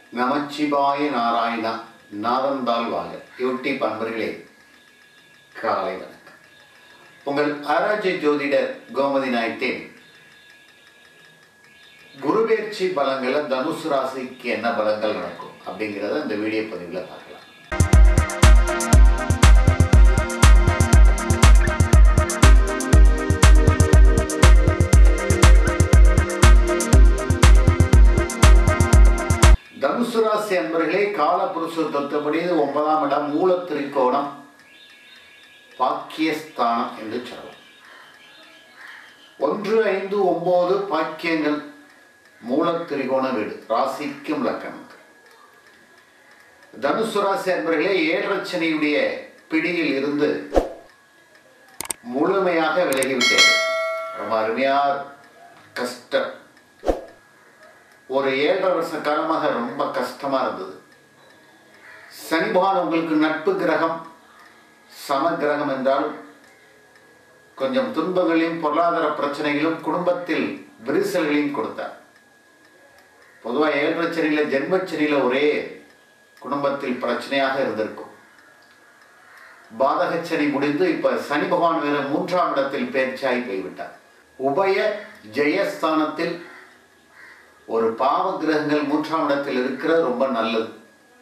நமச்சிவாய நாராயணா நாதந்தால் வாங்க யூடியூப் அன்பர்களே காலை வணக்கம் உங்கள் ஆராய்ச்சி ஜோதிடர் கோமதி நாயத்தின் குருபெயர்ச்சி பலங்களை தனுசு ராசிக்கு என்ன பலங்கள் நடக்கும் அப்படிங்கிறத இந்த வீடியோ பதிவில் பார்க்கலாம் தனுசு ராசி அன்பர்களே காலபுருஷ தத்துவப்படி இது ஒன்பதாம் இடம் மூல திரிகோணம் பாக்கியஸ்தானம் என்று சொல்லலாம் ஒன்று ஐந்து ஒன்பது பாக்கியங்கள் மூல திரிகோண வீடு ராசிக்கும் லக்கணம் தனுசு ராசி அன்பர்களே ஏழரச்சனையுடைய பிடியில் இருந்து முழுமையாக விலகிவிட்டது ரொம்ப அருமையா கஷ்டம் ஒரு ஏழரை வருஷ காலமாக ரொம்ப கஷ்டமா இருந்தது சனி பகவான் உங்களுக்கு நட்பு கிரகம் சம கிரகம் என்றால் கொஞ்சம் துன்பங்களையும் பொருளாதார பிரச்சனைகளும் குடும்பத்தில் விரிசல்களையும் கொடுத்தார் பொதுவாக ஏழரை சனியில ஜென்மச்சனியில ஒரே குடும்பத்தில் பிரச்சனையாக இருந்திருக்கும் பாதகச்சனி முடிந்து இப்ப சனி பகவான் வேற மூன்றாம் இடத்தில் பேர்ச்சாய் போய்விட்டார் உபய ஜெயஸ்தானத்தில் ஒரு பாவ கிரகங்கள் மூன்றாம் இடத்தில் இருக்கிறது ரொம்ப நல்லது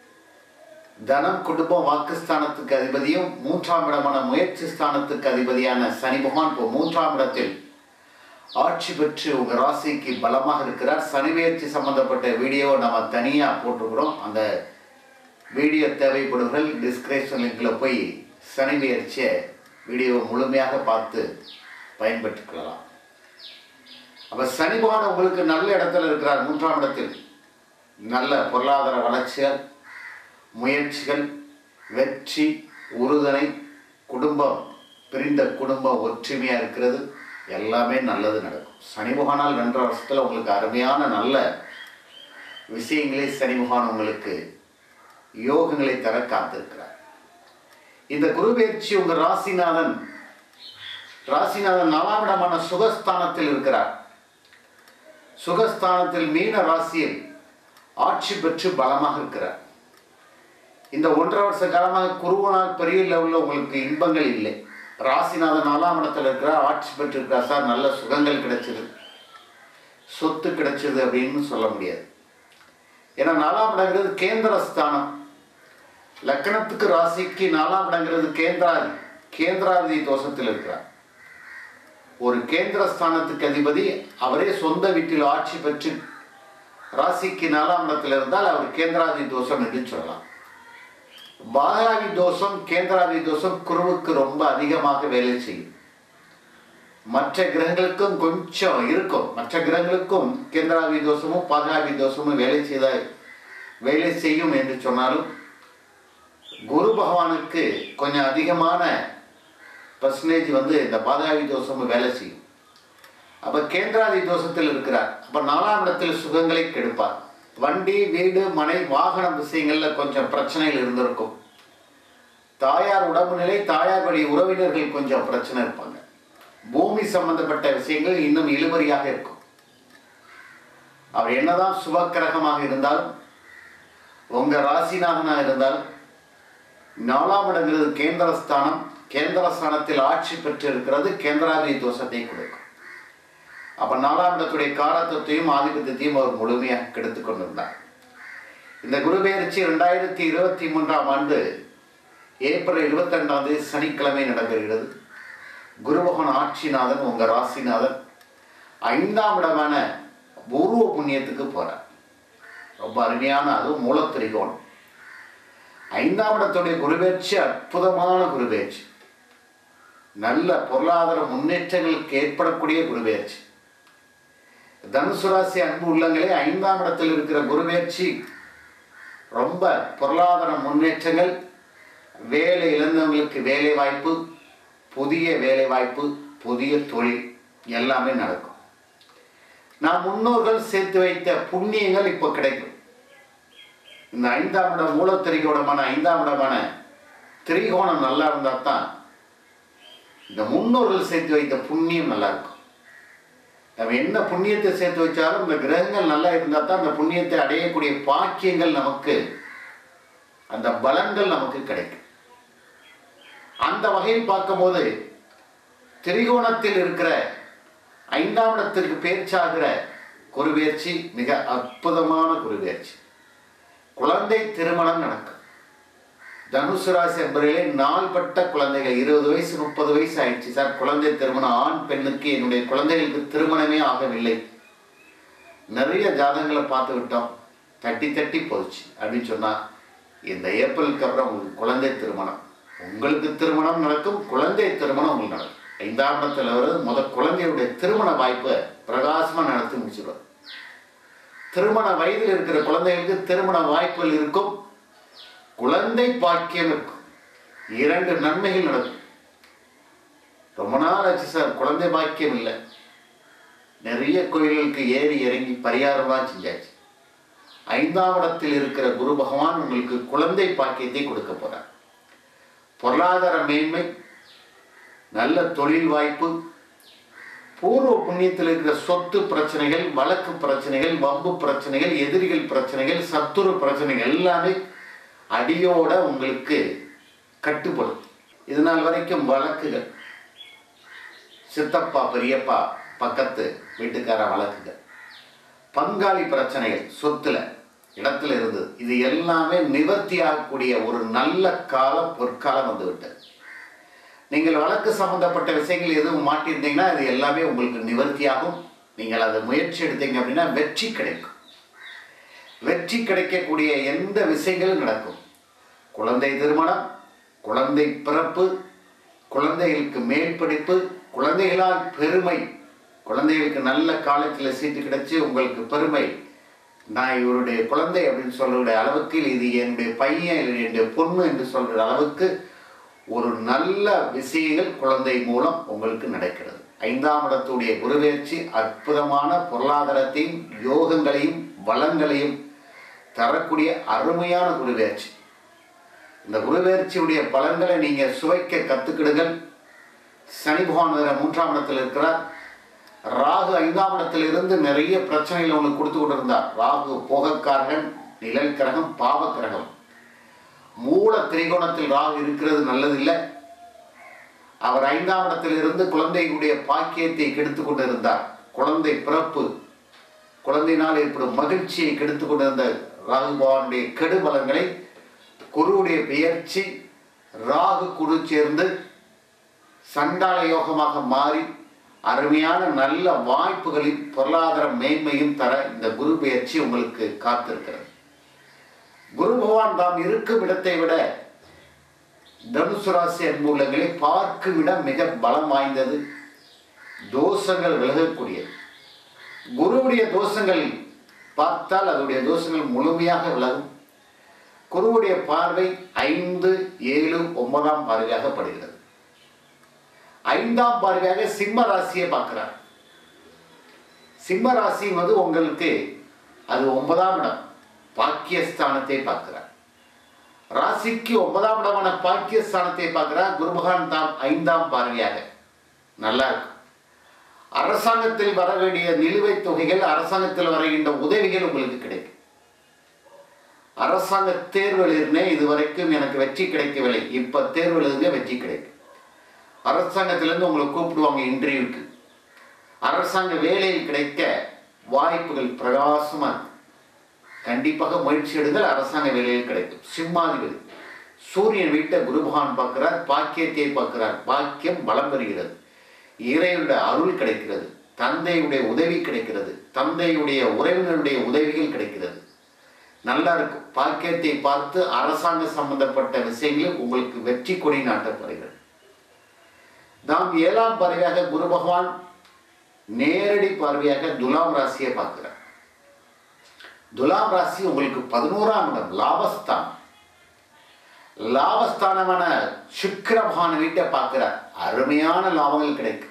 தனம் குடும்பம் வாக்குஸ்தானத்துக்கு அதிபதியும் மூன்றாம் இடமான முயற்சி ஸ்தானத்துக்கு அதிபதியான சனி பகவான் இப்போ மூன்றாம் இடத்தில் ஆட்சி பெற்று உங்க ராசிக்கு பலமாக இருக்கிறார் சனி முயற்சி சம்பந்தப்பட்ட வீடியோவை நம்ம தனியா போட்டிருக்கிறோம் அந்த வீடியோ தேவைப்படுவர்கள் டிஸ்கிரிப்ஷன் லிங்க்ல போய் சனி முயற்சியை வீடியோவை முழுமையாக பார்த்து பயன்பெற்றுக் அப்ப சனி பகவான் உங்களுக்கு நல்ல இடத்துல இருக்கிறார் மூன்றாம் இடத்தில் நல்ல பொருளாதார வளர்ச்சிகள் முயற்சிகள் வெற்றி உறுதுணை குடும்பம் பிரிந்த குடும்பம் ஒற்றுமையா இருக்கிறது எல்லாமே நல்லது நடக்கும் சனி பகவானால் ரெண்டரை வருஷத்துல உங்களுக்கு அருமையான நல்ல விஷயங்களே சனி பகவான் உங்களுக்கு யோகங்களை தர காத்திருக்கிறார் இந்த குரு பயிற்சி உங்க ராசிநாதன் ராசிநாதன் நாலாம் இடமான சுகஸ்தானத்தில் இருக்கிறார் சுகஸ்தானத்தில் மீன ராசியில் ஆட்சி பெற்று பலமாக இருக்கிறார் இந்த ஒன்றரை வருஷ காலமாக குருவனால் பெரிய லெவலில் உங்களுக்கு இன்பங்கள் இல்லை ராசிநாதன் நாலாம் இடத்துல இருக்கிறார் ஆட்சி பெற்று இருக்கிறார் சார் நல்ல சுகங்கள் கிடைச்சது சொத்து கிடைச்சது அப்படின்னு சொல்ல முடியாது ஏன்னா நாலாம் இடங்கிறது கேந்திர ஸ்தானம் லக்கணத்துக்கு ராசிக்கு நாலாம் இடங்கிறது கேந்திராதி கேந்திராதி தோஷத்தில் இருக்கிறார் ஒரு கேந்திர ஸ்தானத்துக்கு அதிபதி அவரே சொந்த வீட்டில் ஆட்சி பெற்று ராசிக்கு நாலாம் இடத்தில் இருந்தால் அவர் கேந்திராதி தோஷம் என்று சொல்லலாம் பாகாதி தோஷம் கேந்திராதி தோஷம் குருவுக்கு ரொம்ப அதிகமாக வேலை செய்யும் மற்ற கிரகங்களுக்கும் கொஞ்சம் இருக்கும் மற்ற கிரகங்களுக்கும் கேந்திராதி தோஷமும் பாகாதி தோஷமும் வேலை செய்த வேலை செய்யும் என்று சொன்னாலும் குரு பகவானுக்கு கொஞ்சம் அதிகமான பர்சன்டேஜ் வந்து இந்த பாதகாதி தோஷமும் வேலை செய்யும் அப்போ கேந்திராதி தோஷத்தில் இருக்கிறார் அப்போ நாலாம் இடத்தில் சுகங்களை கெடுப்பார் வண்டி வீடு மனை வாகன விஷயங்கள்ல கொஞ்சம் பிரச்சனைகள் இருந்திருக்கும் தாயார் உடம்பு நிலை தாயார் வழி உறவினர்கள் கொஞ்சம் பிரச்சனை இருப்பாங்க பூமி சம்பந்தப்பட்ட விஷயங்கள் இன்னும் இழுபறியாக இருக்கும் அவர் என்னதான் சுபக்கிரகமாக இருந்தாலும் உங்க ராசிநாதனாக இருந்தால் நாலாம் இடங்கிறது கேந்திரஸ்தானம் கேந்திரஸ்தானத்தில் ஆட்சி பெற்று இருக்கிறது கேந்திராதி தோஷத்தை கொடுக்கும் அப்ப நாலாம் இடத்துடைய காலத்தத்தையும் ஆதிபத்தியத்தையும் அவர் முழுமையாக கெடுத்து கொண்டிருந்தார் இந்த குரு பெயர்ச்சி ரெண்டாயிரத்தி இருபத்தி மூன்றாம் ஆண்டு ஏப்ரல் இருபத்தி ரெண்டாம் தேதி சனிக்கிழமை நடைபெறுகிறது குருபகவான் ஆட்சிநாதன் உங்க ராசிநாதன் ஐந்தாம் இடமான பூர்வ புண்ணியத்துக்கு போறார் ரொம்ப அருமையான அதுவும் மூலத்திரிகோணம் ஐந்தாம் இடத்துடைய குருபெயர்ச்சி அற்புதமான குருபெயர்ச்சி நல்ல பொருளாதார முன்னேற்றங்களுக்கு ஏற்படக்கூடிய குருபெயர்ச்சி தனுசு ராசி அன்பு உள்ளங்களே ஐந்தாம் இடத்தில் இருக்கிற குருபெயர்ச்சி ரொம்ப பொருளாதார முன்னேற்றங்கள் வேலை இழந்தவங்களுக்கு வேலை வாய்ப்பு புதிய வேலை வாய்ப்பு புதிய தொழில் எல்லாமே நடக்கும் நாம் முன்னோர்கள் சேர்த்து வைத்த புண்ணியங்கள் இப்போ கிடைக்கும் இந்த ஐந்தாம் இடம் மூலத்திரிகோணமான ஐந்தாம் இடமான திரிகோணம் நல்லா இருந்தால் தான் இந்த முன்னோர்கள் சேர்த்து வைத்த புண்ணியம் நல்லா இருக்கும் நம்ம என்ன புண்ணியத்தை சேர்த்து வச்சாலும் இந்த கிரகங்கள் நல்லா இருந்தால் தான் அந்த புண்ணியத்தை அடையக்கூடிய பாக்கியங்கள் நமக்கு அந்த பலன்கள் நமக்கு கிடைக்கும் அந்த வகையில் பார்க்கும்போது திரிகோணத்தில் இருக்கிற ஐந்தாம் இடத்திற்கு பேர்ச்சாகிற குருபெயர்ச்சி மிக அற்புதமான குருபெயர்ச்சி குழந்தை திருமணம் நடக்கும் தனுசு ராசி என்பதிலே நாள்பட்ட குழந்தைகள் இருபது வயசு முப்பது வயசு ஆயிடுச்சு சார் குழந்தை திருமணம் ஆண் பெண்ணுக்கு என்னுடைய குழந்தைகளுக்கு திருமணமே ஆகவில்லை நிறைய ஜாதகங்களை பார்த்து விட்டோம் தட்டி தட்டி போச்சு அப்படின்னு சொன்னா இந்த ஏப்ரலுக்கு அப்புறம் உங்களுக்கு குழந்தை திருமணம் உங்களுக்கு திருமணம் நடக்கும் குழந்தை திருமணம் உங்களுக்கு நடக்கும் ஐந்தாம் இடத்துல வருது முதல் குழந்தையுடைய திருமண வாய்ப்பை பிரகாசமா நடத்தி முடிச்சிடுவார் திருமண வயதில் இருக்கிற குழந்தைகளுக்கு திருமண வாய்ப்புகள் இருக்கும் குழந்தை பாக்கியம் இருக்கும் இரண்டு நன்மைகள் நடக்கும் ரொம்ப நாள் ஆச்சு சார் குழந்தை பாக்கியம் இல்லை நிறைய கோயில்களுக்கு ஏறி இறங்கி பரிகாரம்லாம் செஞ்சாச்சு ஐந்தாம் இடத்தில் இருக்கிற குரு பகவான் உங்களுக்கு குழந்தை பாக்கியத்தை கொடுக்க போறார் பொருளாதார மேன்மை நல்ல தொழில் வாய்ப்பு பூர்வ புண்ணியத்தில் இருக்கிற சொத்து பிரச்சனைகள் வழக்கு பிரச்சனைகள் வம்பு பிரச்சனைகள் எதிரிகள் பிரச்சனைகள் சத்துரு பிரச்சனைகள் எல்லாமே அடியோட உங்களுக்கு கட்டுப்படும் இது நாள் வரைக்கும் வழக்குகள் சித்தப்பா பெரியப்பா பக்கத்து வீட்டுக்கார வழக்குகள் பங்காளி பிரச்சனைகள் சொத்துல இடத்துல இருந்தது இது எல்லாமே நிவர்த்தி ஆகக்கூடிய ஒரு நல்ல காலம் பொற்காலம் வந்து விட்டது நீங்கள் வழக்கு சம்பந்தப்பட்ட விஷயங்கள் எதுவும் மாட்டியிருந்தீங்கன்னா அது எல்லாமே உங்களுக்கு நிவர்த்தியாகும் நீங்கள் அதை முயற்சி எடுத்தீங்க அப்படின்னா வெற்றி கிடைக்கும் வெற்றி கிடைக்கக்கூடிய எந்த விஷயங்களும் நடக்கும் குழந்தை திருமணம் குழந்தை பிறப்பு குழந்தைகளுக்கு மேல் படிப்பு குழந்தைகளால் பெருமை குழந்தைகளுக்கு நல்ல காலத்தில் சீட்டு கிடைச்சு உங்களுக்கு பெருமை நான் இவருடைய குழந்தை அப்படின்னு சொல்ற அளவுக்கு இது என்னுடைய பையன் இது என்னுடைய பொண்ணு என்று சொல்ற அளவுக்கு ஒரு நல்ல விஷயங்கள் குழந்தை மூலம் உங்களுக்கு நடக்கிறது ஐந்தாம் இடத்துடைய குருவேர்ச்சி அற்புதமான பொருளாதாரத்தையும் யோகங்களையும் வளங்களையும் தரக்கூடிய அருமையான குருவேர்ச்சி இந்த குருவேர்ச்சியுடைய பலன்களை நீங்க சுவைக்க கத்துக்கிடுங்கள் சனி பகவான் வேற மூன்றாம் இடத்தில் இருக்கிறார் ராகு ஐந்தாம் இடத்தில் இருந்து நிறைய பிரச்சனைகள் உங்களுக்கு கொடுத்து கொண்டிருந்தார் ராகு போகக்காரகன் நிழல் கிரகம் பாவ கிரகம் மூல திரிகோணத்தில் ராகு இருக்கிறது நல்லதில்லை அவர் ஐந்தாம் இடத்தில் இருந்து குழந்தைகளுடைய பாக்கியத்தை கெடுத்து கொண்டிருந்தார் குழந்தை பிறப்பு குழந்தையினால் ஏற்படும் மகிழ்ச்சியை கெடுத்து கொண்டிருந்த ராகு பகவானுடைய கெடுபலங்களை குருவுடைய பெயர்ச்சி ராகு குரு சேர்ந்து சண்டால யோகமாக மாறி அருமையான நல்ல வாய்ப்புகளின் பொருளாதார மேன்மையும் தர இந்த குரு பெயர்ச்சி உங்களுக்கு காத்திருக்கிறது குரு பகவான் தாம் இருக்கும் இடத்தை விட தனுசு ராசி அன்புள்ளங்களை பார்க்கும் இடம் மிக பலம் வாய்ந்தது தோஷங்கள் விலகக்கூடியது குருவுடைய தோஷங்கள் பார்த்தால் அதனுடைய தோஷங்கள் முழுமையாக விலகும் குருவுடைய பார்வை ஐந்து ஏழு ஒன்பதாம் பார்வையாக படுகிறது ஐந்தாம் பார்வையாக சிம்ம ராசியை பார்க்கிறார் சிம்ம ராசி வந்து உங்களுக்கு அது ஒன்பதாம் இடம் பாக்கியஸ்தானத்தை பார்க்கிறார் ராசிக்கு ஒன்பதாம் இடமான பாக்கியஸ்தானத்தை பார்க்கிறார் குருபகான் தாம் ஐந்தாம் பார்வையாக நல்லா இருக்கு அரசாங்கத்தில் வர வேண்டிய நிலுவைத் தொகைகள் அரசாங்கத்தில் வருகின்ற உதவிகள் உங்களுக்கு கிடைக்கும் அரசாங்க தேர்வு எழுதினேன் இதுவரைக்கும் எனக்கு வெற்றி கிடைக்கவில்லை இப்ப தேர்வு எழுதுங்க வெற்றி கிடைக்கும் அரசாங்கத்திலேருந்து உங்களை கூப்பிடுவாங்க இன்டர்வியூக்கு அரசாங்க வேலையில் கிடைக்க வாய்ப்புகள் பிரகாசமா இருக்கு கண்டிப்பாக முயற்சி எடுங்கள் அரசாங்க வேலையில் கிடைக்கும் சிம்மாதிபதி சூரியன் வீட்டை குருபகான் பார்க்கிறார் பாக்கியத்தை பார்க்கிறார் பாக்கியம் பலம் பெறுகிறது இறைவனுடைய அருள் கிடைக்கிறது தந்தையுடைய உதவி கிடைக்கிறது தந்தையுடைய உறவினருடைய உதவிகள் கிடைக்கிறது நல்லா இருக்கும் பாக்கியத்தை பார்த்து அரசாங்க சம்பந்தப்பட்ட விஷயங்களில் உங்களுக்கு வெற்றி கொடி நாட்டப்படுகிறது நாம் ஏழாம் பார்வையாக குரு பகவான் நேரடி பார்வையாக துலாம் ராசியை பார்க்கிறார் துலாம் ராசி உங்களுக்கு பதினோராம் இடம் லாபஸ்தானம் லாபஸ்தானமான சுக்கிர பகவான் வீட்டை பார்க்கிறார் அருமையான லாபங்கள் கிடைக்கும்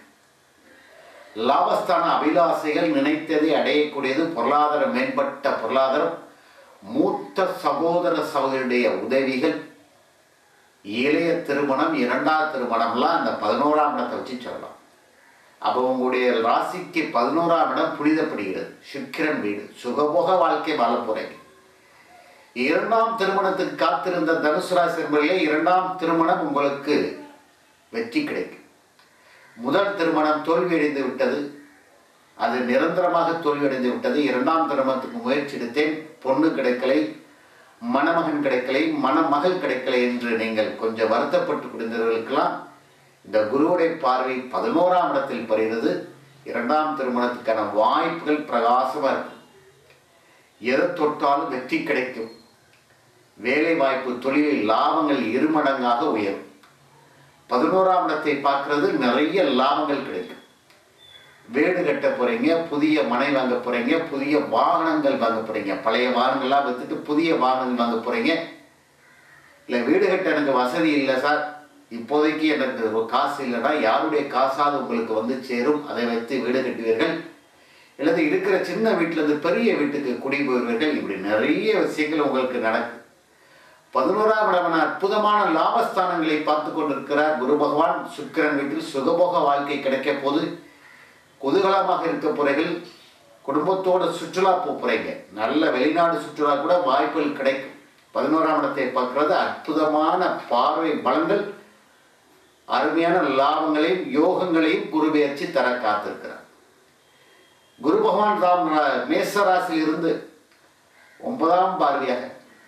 லாபஸ்தான அபிலாசைகள் நினைத்ததை அடையக்கூடியது பொருளாதார மேம்பட்ட பொருளாதாரம் மூத்த சகோதர சகோதரியுடைய உதவிகள் இளைய திருமணம் இரண்டாவது திருமணம்லாம் அந்த பதினோராம் இடத்தை வச்சு சொல்லலாம் அப்போ உங்களுடைய ராசிக்கு பதினோராம் இடம் புனிதப்படுகிறது சுக்கிரன் வீடு சுகபோக வாழ்க்கை வாழ போறீங்க இரண்டாம் திருமணத்துக்கு காத்திருந்த தனுசு ராசி என்பதிலே இரண்டாம் திருமணம் உங்களுக்கு வெற்றி கிடைக்கும் முதல் திருமணம் தோல்வியடைந்து விட்டது அது நிரந்தரமாக தோல்வியடைந்து விட்டது இரண்டாம் திருமணத்துக்கு முயற்சி எடுத்தேன் பொண்ணு கிடைக்கலை மணமகன் கிடைக்கலை மணமகள் கிடைக்கலை என்று நீங்கள் கொஞ்சம் வருத்தப்பட்டு கொடுத்தவர்களுக்கெல்லாம் இந்த குருவுடைய பார்வை பதினோராம் இடத்தில் படுகிறது இரண்டாம் திருமணத்துக்கான வாய்ப்புகள் பிரகாசமாக இருக்கும் எதை தொட்டாலும் வெற்றி கிடைக்கும் வேலை வாய்ப்பு தொழிலில் லாபங்கள் இருமடங்காக உயரும் பதினோராம் இடத்தை பார்க்கறது நிறைய லாபங்கள் கிடைக்கும் வீடு கட்ட போறீங்க புதிய மனை வாங்க போறீங்க புதிய வாகனங்கள் வாங்க போறீங்க பழைய வாகனங்கள்லாம் வித்துட்டு புதிய வாகனங்கள் வாங்க போறீங்க இல்லை வீடு கட்ட எனக்கு வசதி இல்லை சார் இப்போதைக்கு எனக்கு ஒரு காசு இல்லைன்னா யாருடைய காசாவது உங்களுக்கு வந்து சேரும் அதை வைத்து வீடு கட்டுவீர்கள் அல்லது இருக்கிற சின்ன வீட்டிலேருந்து பெரிய வீட்டுக்கு குடி போயிருவீர்கள் இப்படி நிறைய விஷயங்கள் உங்களுக்கு நடக்கும் பதினோராம் இடமான அற்புதமான லாபஸ்தானங்களை பார்த்து கொண்டிருக்கிறார் குரு பகவான் சுக்கிரன் வீட்டில் சுகபோக வாழ்க்கை கிடைக்க போது குதூகலமாக இருக்க போறீர்கள் குடும்பத்தோட சுற்றுலா போக போறீங்க நல்ல வெளிநாடு சுற்றுலா கூட வாய்ப்புகள் கிடைக்கும் பதினோராம் இடத்தை பார்க்கறது அற்புதமான பார்வை பலன்கள் அருமையான லாபங்களையும் யோகங்களையும் குரு பெயர்ச்சி தர காத்திருக்கிறார் குரு பகவான் தாம் ரா- மேச ராசியில் இருந்து ஒன்பதாம் பார்வையாக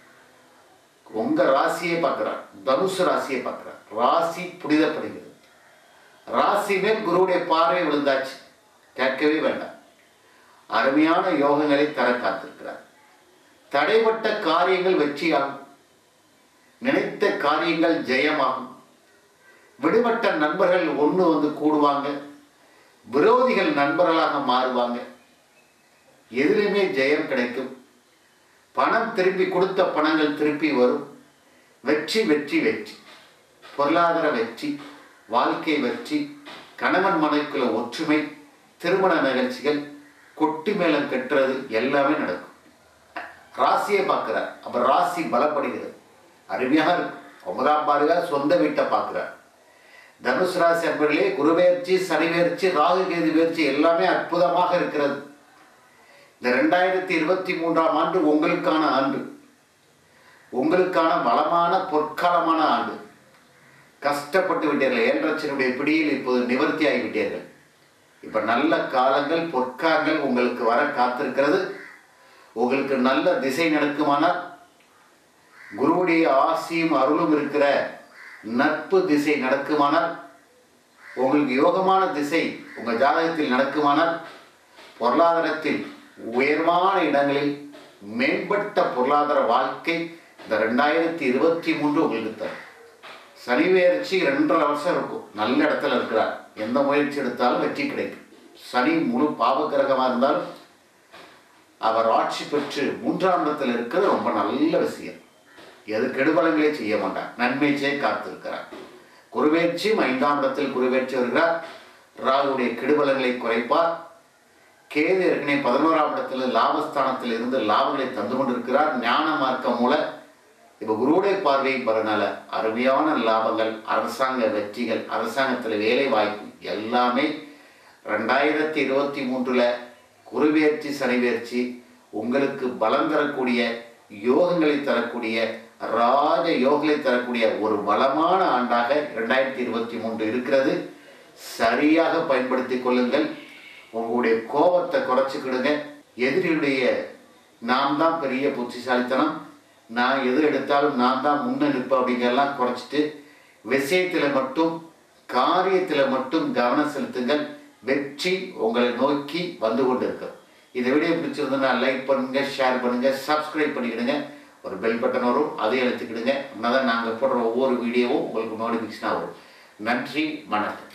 உங்க ராசியை பார்க்கிறார் தனுசு ராசியை பார்க்கிறார் ராசி புனிதப்படுகிறது ராசி மேல் குருவுடைய பார்வை விழுந்தாச்சு கேட்கவே வேண்டாம் அருமையான யோகங்களை தர காத்திருக்கிறார் தடைப்பட்ட காரியங்கள் வெற்றியாகும் நினைத்த காரியங்கள் ஜெயமாகும் விடுபட்ட நண்பர்கள் ஒன்று வந்து கூடுவாங்க விரோதிகள் நண்பர்களாக மாறுவாங்க எதிலுமே ஜெயம் கிடைக்கும் பணம் திருப்பி கொடுத்த பணங்கள் திருப்பி வரும் வெற்றி வெற்றி வெற்றி பொருளாதார வெற்றி வாழ்க்கை வெற்றி கணவன் மனைவிக்குள்ள ஒற்றுமை திருமண நிகழ்ச்சிகள் கொட்டி மேளம் கட்டுறது எல்லாமே நடக்கும் ராசியை பார்க்கிறார் அப்ப ராசி பலப்படுகிறது அருமையாக இருக்கும் ஒன்பதாம் பாருங்க சொந்த வீட்டை பார்க்கிறார் தனுசு ராசி அன்பர்களே குருபெயர்ச்சி சனிபெயர்ச்சி ராகு கேது பயிற்சி எல்லாமே அற்புதமாக இருக்கிறது இந்த ரெண்டாயிரத்தி இருபத்தி மூன்றாம் ஆண்டு உங்களுக்கான ஆண்டு உங்களுக்கான வளமான பொற்காலமான ஆண்டு கஷ்டப்பட்டு விட்டீர்கள் ஏழரட்சனுடைய பிடியில் இப்போது நிவர்த்தி ஆகிவிட்டீர்கள் இப்ப நல்ல காலங்கள் பொற்காலங்கள் உங்களுக்கு வர காத்திருக்கிறது உங்களுக்கு நல்ல திசை நடக்குமானால் குருவுடைய ஆசியும் அருளும் இருக்கிற நட்பு திசை நடக்குமானால் உங்களுக்கு யோகமான திசை உங்க ஜாதகத்தில் நடக்குமானால் பொருளாதாரத்தில் உயர்வான இடங்களில் மேம்பட்ட பொருளாதார வாழ்க்கை இந்த ரெண்டாயிரத்தி இருபத்தி மூன்று உங்களுக்கு தரும் சனி பெயர்ச்சி ரெண்டரை வருஷம் இருக்கும் நல்ல இடத்துல இருக்கிறார் எந்த முயற்சி எடுத்தாலும் வெற்றி கிடைக்கும் சனி முழு பாவக்கிரகமாக இருந்தாலும் அவர் ஆட்சி பெற்று மூன்றாம் இடத்துல இருக்கிறது ரொம்ப நல்ல விஷயம் எது கெடுபலங்களே செய்ய மாட்டார் நன்மை செய்ய காத்திருக்கிறார் குருவேட்சியும் ஐந்தாம் இடத்தில் குருவேட்சி வருகிறார் ராகுடைய கெடுபலங்களை குறைப்பார் கேது ஏற்கனவே பதினோராம் இடத்துல லாபஸ்தானத்தில் இருந்து லாபங்களை தந்து கொண்டிருக்கிறார் ஞான மார்க்கம் மூல இப்போ குருவுடைய பார்வையும் பரனால அருமையான லாபங்கள் அரசாங்க வெற்றிகள் அரசாங்கத்தில் வேலை வாய்ப்பு எல்லாமே ரெண்டாயிரத்தி இருபத்தி மூன்றுல குருவேர்ச்சி சனிவேர்ச்சி உங்களுக்கு பலம் தரக்கூடிய யோகங்களை தரக்கூடிய ராஜ யோகங்களை தரக்கூடிய ஒரு வளமான ஆண்டாக ரெண்டாயிரத்தி இருபத்தி மூன்று இருக்கிறது சரியாக பயன்படுத்திக் கொள்ளுங்கள் உங்களுடைய கோபத்தை குறைச்சிக்கிடுங்க எதிரியுடைய நான் தான் பெரிய புத்திசாலித்தனம் நான் எது எடுத்தாலும் நான் தான் முன்ன நிற்பேன் அப்படிங்கிறதெல்லாம் குறைச்சிட்டு விஷயத்தில் மட்டும் காரியத்தில் மட்டும் கவனம் செலுத்துங்கள் வெற்றி உங்களை நோக்கி வந்து கொண்டு இருக்கும் இந்த வீடியோ பிடிச்சிருந்ததுன்னா லைக் பண்ணுங்க ஷேர் பண்ணுங்க சப்ஸ்கிரைப் பண்ணிக்கிடுங்க ஒரு பெல் பட்டன் வரும் அதையும் எழுத்துக்கிடுங்க தான் நாங்கள் போடுற ஒவ்வொரு வீடியோவும் உங்களுக்கு நோட்டிஃபிகேஷனாக வரும் நன்றி வணக்கம்